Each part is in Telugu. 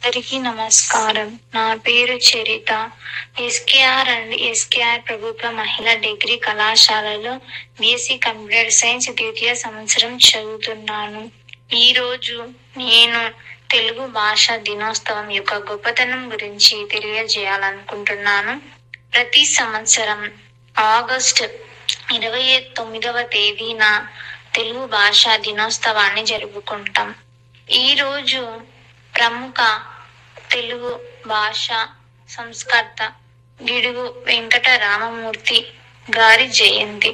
అందరికీ నమస్కారం నా పేరు చరిత ఎస్కేఆర్ అండ్ ఎస్కేఆర్ ప్రభుత్వ మహిళా డిగ్రీ కళాశాలలో బీఎస్సీ కంప్యూటర్ సైన్స్ ద్వితీయ సంవత్సరం చదువుతున్నాను ఈ రోజు నేను తెలుగు భాష దినోత్సవం యొక్క గొప్పతనం గురించి తెలియజేయాలనుకుంటున్నాను ప్రతి సంవత్సరం ఆగస్ట్ ఇరవై తొమ్మిదవ తేదీన తెలుగు భాషా దినోత్సవాన్ని జరుపుకుంటాం ఈ రోజు ప్రముఖ తెలుగు భాష సంస్కర్త గిడుగు వెంకట రామమూర్తి గారి జయంతి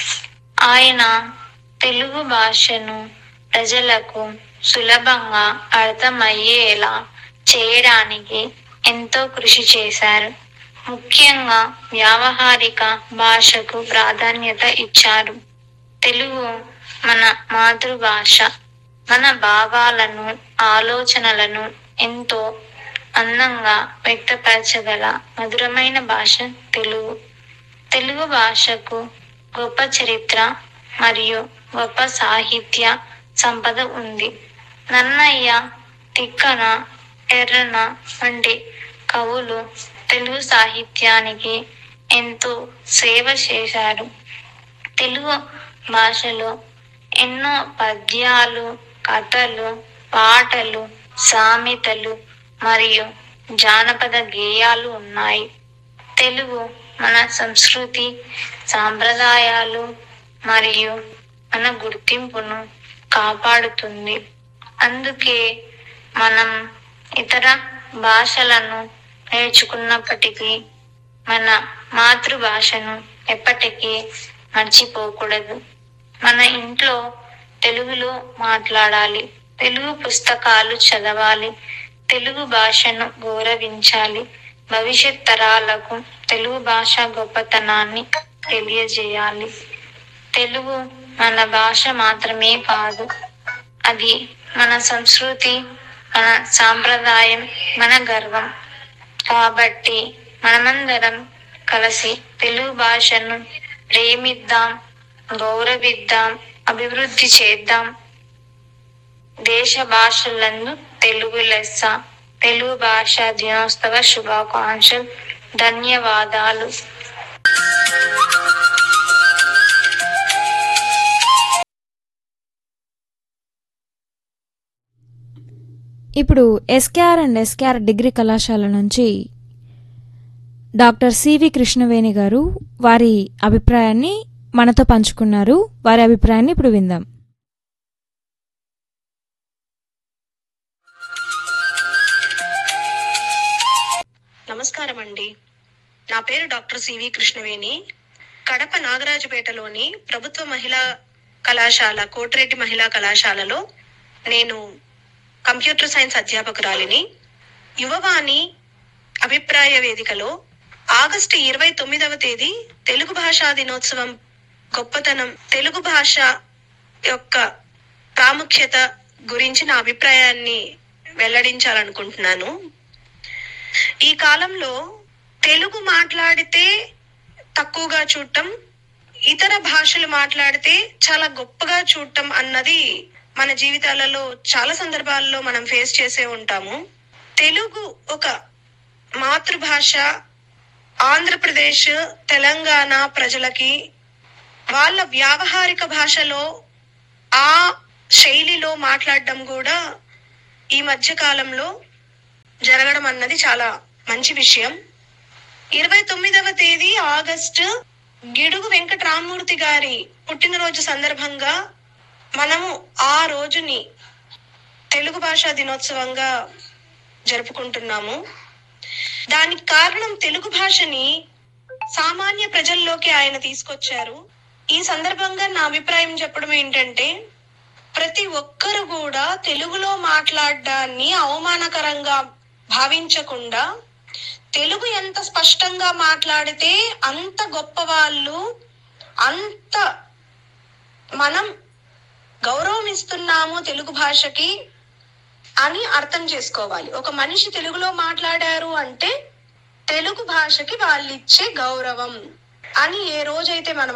ఆయన తెలుగు భాషను ప్రజలకు సులభంగా అర్థమయ్యేలా చేయడానికి ఎంతో కృషి చేశారు ముఖ్యంగా వ్యావహారిక భాషకు ప్రాధాన్యత ఇచ్చారు తెలుగు మన మాతృభాష మన భావాలను ఆలోచనలను ఎంతో అందంగా వ్యక్తపరచగల మధురమైన భాష తెలుగు తెలుగు భాషకు గొప్ప చరిత్ర మరియు గొప్ప సాహిత్య సంపద ఉంది నన్నయ్య తిక్కన ఎర్రన వంటి కవులు తెలుగు సాహిత్యానికి ఎంతో సేవ చేశారు తెలుగు భాషలో ఎన్నో పద్యాలు కథలు పాటలు సామెతలు మరియు జానపద గేయాలు ఉన్నాయి తెలుగు మన సంస్కృతి సాంప్రదాయాలు మరియు మన గుర్తింపును కాపాడుతుంది అందుకే మనం ఇతర భాషలను నేర్చుకున్నప్పటికీ మన మాతృభాషను ఎప్పటికీ మర్చిపోకూడదు మన ఇంట్లో తెలుగులో మాట్లాడాలి తెలుగు పుస్తకాలు చదవాలి తెలుగు భాషను గౌరవించాలి భవిష్యత్ తరాలకు తెలుగు భాష గొప్పతనాన్ని తెలియజేయాలి తెలుగు మన భాష మాత్రమే కాదు అది మన సంస్కృతి మన సాంప్రదాయం మన గర్వం కాబట్టి మనమందరం కలిసి తెలుగు భాషను ప్రేమిద్దాం గౌరవిద్దాం అభివృద్ధి చేద్దాం దేశ భాషలందు తెలుగు లెస్స తెలుగు భాష దినోత్సవ శుభాకాంక్షలు ధన్యవాదాలు ఇప్పుడు ఎస్కేఆర్ అండ్ ఎస్కేఆర్ డిగ్రీ కళాశాల నుంచి డాక్టర్ సివి కృష్ణవేణి గారు వారి అభిప్రాయాన్ని మనతో పంచుకున్నారు వారి అభిప్రాయాన్ని ఇప్పుడు విందాం నమస్కారం అండి నా పేరు డాక్టర్ సివి కృష్ణవేణి కడప నాగరాజుపేటలోని ప్రభుత్వ మహిళా కళాశాల కోటిరెడ్డి మహిళా కళాశాలలో నేను కంప్యూటర్ సైన్స్ అధ్యాపకురాలిని యువవాణి అభిప్రాయ వేదికలో ఆగస్టు ఇరవై తొమ్మిదవ తేదీ తెలుగు భాషా దినోత్సవం గొప్పతనం తెలుగు భాష యొక్క ప్రాముఖ్యత గురించి నా అభిప్రాయాన్ని వెల్లడించాలనుకుంటున్నాను ఈ కాలంలో తెలుగు మాట్లాడితే తక్కువగా చూడటం ఇతర భాషలు మాట్లాడితే చాలా గొప్పగా చూడటం అన్నది మన జీవితాలలో చాలా సందర్భాల్లో మనం ఫేస్ చేసే ఉంటాము తెలుగు ఒక మాతృభాష ఆంధ్రప్రదేశ్ తెలంగాణ ప్రజలకి వాళ్ళ వ్యావహారిక భాషలో ఆ శైలిలో మాట్లాడడం కూడా ఈ మధ్య కాలంలో జరగడం అన్నది చాలా మంచి విషయం ఇరవై తొమ్మిదవ తేదీ ఆగస్టు గిడుగు వెంకట రామమూర్తి గారి పుట్టినరోజు సందర్భంగా మనము ఆ రోజుని తెలుగు భాషా దినోత్సవంగా జరుపుకుంటున్నాము దానికి కారణం తెలుగు భాషని సామాన్య ప్రజల్లోకి ఆయన తీసుకొచ్చారు ఈ సందర్భంగా నా అభిప్రాయం చెప్పడం ఏంటంటే ప్రతి ఒక్కరు కూడా తెలుగులో మాట్లాడడాన్ని అవమానకరంగా భావించకుండా తెలుగు ఎంత స్పష్టంగా మాట్లాడితే అంత గొప్ప వాళ్ళు అంత మనం గౌరవం ఇస్తున్నాము తెలుగు భాషకి అని అర్థం చేసుకోవాలి ఒక మనిషి తెలుగులో మాట్లాడారు అంటే తెలుగు భాషకి వాళ్ళు ఇచ్చే గౌరవం అని ఏ రోజైతే మనం